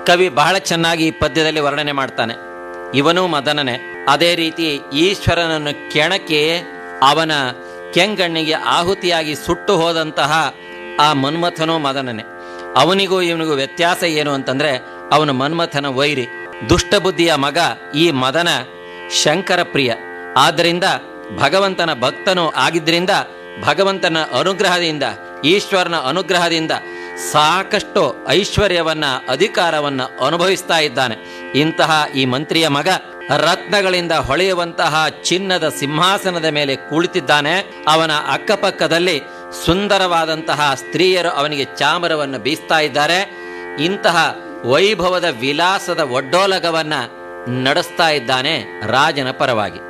ಕವಿ ಬಹಳ ಚೆನ್ನಾಗಿ ಈ ಪದ್ಯದಲ್ಲಿ ವರ್ಣನೆ ಮಾಡ್ತಾನೆ ಇವನು ಮದನನೇ ಅದೇ ರೀತಿ ಈಶ್ವರನನ್ನು ಕೆಣಕಿ ಅವನ ಕೆಂಗಣ್ಣಿಗೆ ಆಹುತಿಯಾಗಿ ಸುಟ್ಟು ಹೋದಂತಹ ಆ ಮನ್ಮಥನೂ ಮದನನೇ ಅವನಿಗೂ ಇವನಿಗೂ ವ್ಯತ್ಯಾಸ ಏನು ಅಂತಂದ್ರೆ ಅವನು ಮನ್ಮಥನ ವೈರಿ ದುಷ್ಟಬುದ್ಧಿಯ ಮಗ ಈ ಮದನ ಶಂಕರ ಪ್ರಿಯ ಆದ್ದರಿಂದ ಭಗವಂತನ ಭಕ್ತನು ಆಗಿದ್ದರಿಂದ ಭಗವಂತನ ಅನುಗ್ರಹದಿಂದ ಈಶ್ವರನ ಅನುಗ್ರಹದಿಂದ ಸಾಕಷ್ಟು ಐಶ್ವರ್ಯವನ್ನ ಅಧಿಕಾರವನ್ನ ಅನುಭವಿಸ್ತಾ ಇದ್ದಾನೆ ಇಂತಹ ಈ ಮಂತ್ರಿಯ ಮಗ ರತ್ನಗಳಿಂದ ಹೊಳೆಯುವಂತಹ ಚಿನ್ನದ ಸಿಂಹಾಸನದ ಮೇಲೆ ಕುಳಿತಿದ್ದಾನೆ ಅವನ ಅಕ್ಕಪಕ್ಕದಲ್ಲಿ ಸುಂದರವಾದಂತಹ ಸ್ತ್ರೀಯರು ಅವನಿಗೆ ಚಾಮರವನ್ನು ಬೀಸ್ತಾ ಇದ್ದಾರೆ ಇಂತಹ ವೈಭವದ ವಿಲಾಸದ ಒಡ್ಡೋಲಗವನ್ನ ನಡೆಸ್ತಾ ಇದ್ದಾನೆ ರಾಜನ ಪರವಾಗಿ